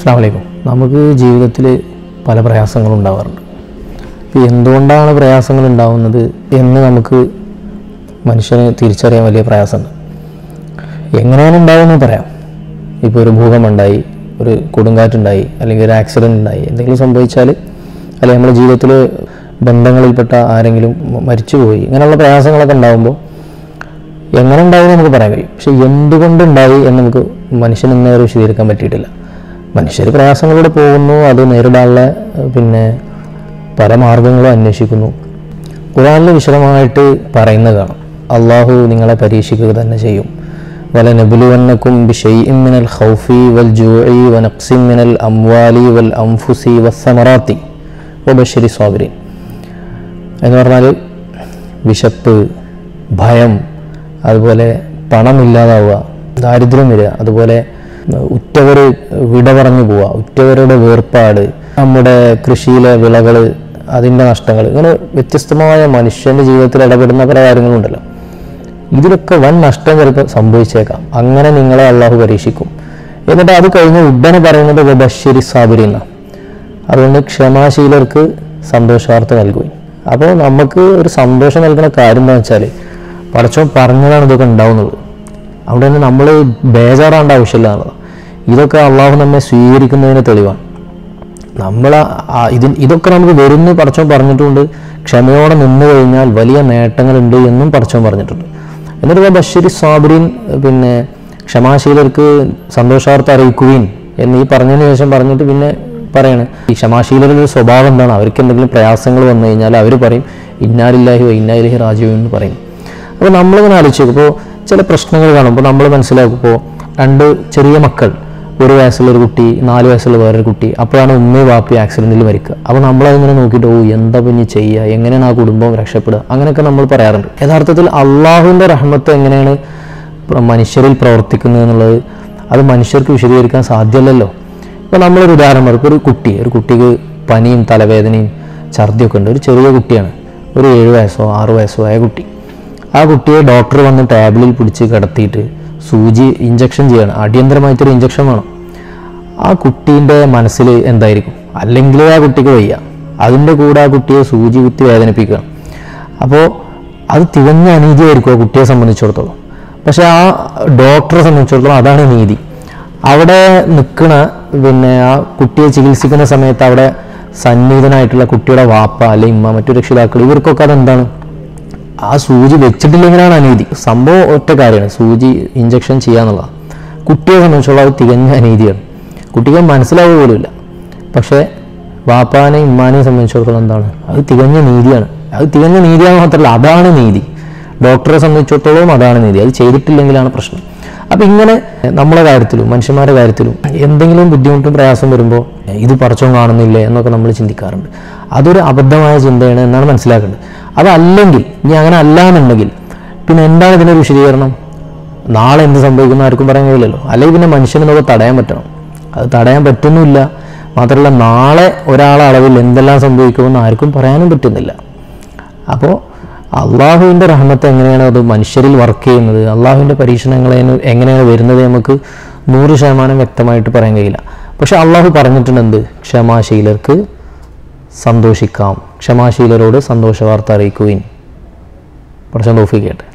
അസ്സാം വലൈക്കും നമുക്ക് ജീവിതത്തിൽ പല പ്രയാസങ്ങളും ഉണ്ടാവാറുണ്ട് ഇപ്പോൾ എന്തുകൊണ്ടാണ് പ്രയാസങ്ങൾ ഉണ്ടാവുന്നത് എന്ന് നമുക്ക് മനുഷ്യന് തിരിച്ചറിയാൻ വലിയ പ്രയാസമുണ്ട് എങ്ങനെയാണ് ഉണ്ടാവുമെന്ന് പറയാം ഇപ്പോൾ ഒരു ഭൂകമ്പമുണ്ടായി ഒരു കൊടുങ്കാറ്റുണ്ടായി അല്ലെങ്കിൽ ഒരു ആക്സിഡൻ്റ് ഉണ്ടായി എന്തെങ്കിലും സംഭവിച്ചാൽ അല്ലെങ്കിൽ നമ്മുടെ ജീവിതത്തിൽ ബന്ധങ്ങളിൽപ്പെട്ട ആരെങ്കിലും മ- മരിച്ചുപോയി ഇങ്ങനെയുള്ള പ്രയാസങ്ങളൊക്കെ ഉണ്ടാകുമ്പോൾ എങ്ങനെ ഉണ്ടായി എന്ന് നമുക്ക് പറയാൻ കഴിയും പക്ഷെ എന്തുകൊണ്ടുണ്ടായി എന്ന് നമുക്ക് മനുഷ്യൻ ഇന്നേ വരെ വിശദീകരിക്കാൻ പറ്റിയിട്ടില്ല മനുഷ്യർ പ്രയാസങ്ങളിലൂടെ പോകുന്നു അത് നേരിടാനുള്ള ഏഹ്, പിന്നെ പല മാർഗങ്ങളും അന്വേഷിക്കുന്നു ഖുറാനിൽ വിശദമായിട്ട് പറയുന്നത് കാണാം അള്ളാഹു നിങ്ങളെ പരീക്ഷിക്കുക തന്നെ ചെയ്യും വല നബുലുവന്നക്കും ബിഷൈഇം മിനൽ ഖൗഫി വൽ ജൂഇ വനഖ്സിൻ മിനൽ അംവാലി വൽ അംഫുസി വസ്സമറാത്തി വബശ്ശരി സ്വാബിരീൻ എന്ന് പറഞ്ഞാൽ വിശപ്പ് ഭയം അതുപോലെ പണമില്ലാതാവുക ദാരിദ്ര്യം വരിക അതുപോലെ ഉറ്റവർ വിട പറഞ്ഞു പോവുക ഉറ്റവരുടെ വേർപാട് നമ്മുടെ കൃഷിയിലെ വിളകൾ അതിൻ്റെ നഷ്ടങ്ങൾ ഇങ്ങനെ വ്യത്യസ്തമായ മനുഷ്യൻ്റെ ജീവിതത്തിൽ ഇടപെടുന്ന പല കാര്യങ്ങളുണ്ടല്ലോ ഇതിലൊക്കെ വൻ നഷ്ടം ചിലപ്പോൾ സംഭവിച്ചേക്കാം അങ്ങനെ നിങ്ങളെ അള്ളാഹു പരീക്ഷിക്കും എന്നിട്ട് അത് കഴിഞ്ഞ് ഉടനെ പറയുന്നത് ബഷീരി സാബിരിന്ന അതുകൊണ്ട് ക്ഷമാശീലർക്ക് സന്തോഷവാർത്ത നൽകുകയും അപ്പോൾ നമുക്ക് ഒരു സന്തോഷം നൽകുന്ന കാര്യം എന്താ വെച്ചാൽ പടച്ചോൻ പറഞ്ഞതാണ് ഇതൊക്കെ ഉണ്ടാവുന്നത് അവിടെ തന്നെ നമ്മൾ ബേജാറാണ്ട ആവശ്യമില്ല എന്നുള്ളത് ഇതൊക്കെ അള്ളാഹു നമ്മെ സ്വീകരിക്കുന്നതിന് തെളിവാണ് നമ്മൾ ഇതിന് ഇതൊക്കെ നമുക്ക് വരുന്നു പടച്ചോൻ പറഞ്ഞിട്ടുണ്ട് ക്ഷമയോടെ നിന്ന് കഴിഞ്ഞാൽ വലിയ നേട്ടങ്ങളുണ്ട് എന്നും പടച്ചോൻ പറഞ്ഞിട്ടുണ്ട് എന്നിട്ട് ബഷീർ സാബിറിൻ പിന്നെ ക്ഷമാശീലർക്ക് സന്തോഷാർത്ഥ അറിയിക്കുകയും എന്ന് ഈ പറഞ്ഞതിന് ശേഷം പറഞ്ഞിട്ട് പിന്നെ പറയാണ് ഈ ക്ഷമാശീലരുടെ ഒരു സ്വഭാവം എന്താണ് അവർക്ക് എന്തെങ്കിലും പ്രയാസങ്ങൾ വന്നു കഴിഞ്ഞാൽ അവർ പറയും ഇന്നാലില്ലാഹി ഇന്നാലിഹി രാജീവ് എന്ന് പറയും അപ്പോൾ നമ്മളിങ്ങനെ ആലോചിച്ചു ഇപ്പോൾ ചില പ്രശ്നങ്ങൾ കാണുമ്പോൾ നമ്മൾ മനസ്സിലാക്കും ഇപ്പോൾ രണ്ട് ചെറിയ മക്കൾ ഒരു വയസ്സുള്ള ഒരു കുട്ടി നാല് വയസ്സുള്ള വേറൊരു കുട്ടി അപ്പോഴാണ് ഉമ്മയും വാപ്പി ആക്സിഡൻറ്റിൽ മരിക്കുക അപ്പോൾ നമ്മളതിങ്ങനെ നോക്കിയിട്ട് ഓ എന്താ പിന്നെ ചെയ്യുക എങ്ങനെയാണ് ആ കുടുംബം രക്ഷപ്പെടുക അങ്ങനെയൊക്കെ നമ്മൾ പറയാറുണ്ട് യഥാർത്ഥത്തിൽ അള്ളാഹുവിൻ്റെ റഹ്മത്ത് എങ്ങനെയാണ് പ്ര- മനുഷ്യരിൽ പ്രവർത്തിക്കുന്നത് എന്നുള്ളത് അത് മനുഷ്യർക്ക് വിശദീകരിക്കാൻ സാധ്യമല്ലല്ലോ ഇപ്പോൾ നമ്മളൊരു ഉദാഹരണം പറയും ഇപ്പോൾ ഒരു കുട്ടി ഒരു കുട്ടിക്ക് പനിയും തലവേദനയും ഛർദിയൊക്കെ ഉണ്ട് ഒരു ചെറിയ കുട്ടിയാണ് ഒരു ഏഴ് വയസ്സോ ആറ് വയസ്സോ ആയ കുട്ടി ആ കുട്ടിയെ ഡോക്ടർ വന്ന് ടാബ്ലിൽ പിടിച്ച് കിടത്തിയിട്ട് സൂചി ഇഞ്ചക്ഷൻ ചെയ്യണം അടിയന്തരമായിട്ടൊരു ഇഞ്ചക്ഷൻ വേണം ആ കുട്ടീൻ്റെ മനസ്സിൽ എന്തായിരിക്കും അല്ലെങ്കിൽ ആ കുട്ടിക്ക് വയ്യ അതിൻ്റെ കൂടെ ആ കുട്ടിയെ സൂചി കുത്തി വേദനിപ്പിക്കുക അപ്പോൾ അത് തികഞ്ഞ അനീതിയായിരിക്കും ആ കുട്ടിയെ സംബന്ധിച്ചിടത്തോളം പക്ഷേ ആ ഡോക്ടറെ സംബന്ധിച്ചിടത്തോളം അതാണ് നീതി അവിടെ നിൽക്കണ പിന്നെ ആ കുട്ടിയെ ചികിത്സിക്കുന്ന സമയത്ത് അവിടെ സന്നിഹിതനായിട്ടുള്ള കുട്ടിയുടെ വാപ്പ അല്ലെങ്കിൽ ഉമ്മ മറ്റു രക്ഷിതാക്കൾ ഇവർക്കൊക്കെ അതെന്താണ് ആ സൂചി വെച്ചിട്ടില്ലെങ്കിലാണ് അനീതി സംഭവം ഒറ്റ കാര്യമാണ് സൂചി ഇഞ്ചക്ഷൻ ചെയ്യാന്നുള്ളതാണ് കുട്ടിയെ സംബന്ധിച്ചുള്ള അത് തികഞ്ഞ അനീതിയാണ് കുട്ടിക്ക് മനസ്സിലാവുക പോലുമില്ല പക്ഷേ വാപ്പാനെയും ഉമ്മാനെയും സംബന്ധിച്ചിടത്തോളം എന്താണ് അത് തികഞ്ഞ നീതിയാണ് അത് തികഞ്ഞ നീതിയാണ് മാത്രമല്ല അതാണ് നീതി ഡോക്ടറെ സംബന്ധിച്ചിടത്തോളം അതാണ് നീതി അത് ചെയ്തിട്ടില്ലെങ്കിലാണ് പ്രശ്നം അപ്പം ഇങ്ങനെ നമ്മളെ കാര്യത്തിലും മനുഷ്യന്മാരുടെ കാര്യത്തിലും എന്തെങ്കിലും ബുദ്ധിമുട്ടും പ്രയാസം വരുമ്പോൾ ഇത് പടച്ചോൻ കാണുന്നില്ലേ എന്നൊക്കെ നമ്മൾ ചിന്തിക്കാറുണ്ട് അതൊരു അബദ്ധമായ ചിന്തയാണ് എന്നാണ് മനസ്സിലാക്കേണ്ടത് അതല്ലെങ്കിൽ ഇനി അങ്ങനെ അല്ല എന്നുണ്ടെങ്കിൽ പിന്നെ എന്താണ് ഇതിനൊരു വിശദീകരണം നാളെ എന്ത് സംഭവിക്കുന്ന ആർക്കും പറയാൻ കഴിയില്ലല്ലോ അല്ലെങ്കിൽ പിന്നെ മനുഷ്യനെ നമുക്ക് തടയാൻ പറ്റണം അത് തടയാൻ പറ്റുന്നുമില്ല മാത്രമല്ല നാളെ ഒരാളെ അളവിൽ എന്തെല്ലാം സംഭവിക്കുമെന്ന് ആർക്കും പറയാനും പറ്റുന്നില്ല അപ്പോൾ അള്ളാഹുവിൻ്റെ റഹ്മത്ത് എങ്ങനെയാണ് അത് മനുഷ്യരിൽ വർക്ക് ചെയ്യുന്നത് അള്ളാഹുവിൻ്റെ പരീക്ഷണങ്ങൾ എങ്ങനെയാണ് വരുന്നത് നമുക്ക് നൂറ് ശതമാനം വ്യക്തമായിട്ട് പറയാൻ കഴിയില്ല പക്ഷെ അള്ളാഹു പറഞ്ഞിട്ടുണ്ട് എന്ത് ക്ഷമാശീലർക്ക് സന്തോഷിക്കാം ക്ഷമാശീലരോട് സന്തോഷ വാർത്ത അറിയിക്കുകയും കുറച്ച് തോഫിക്കട്ടെ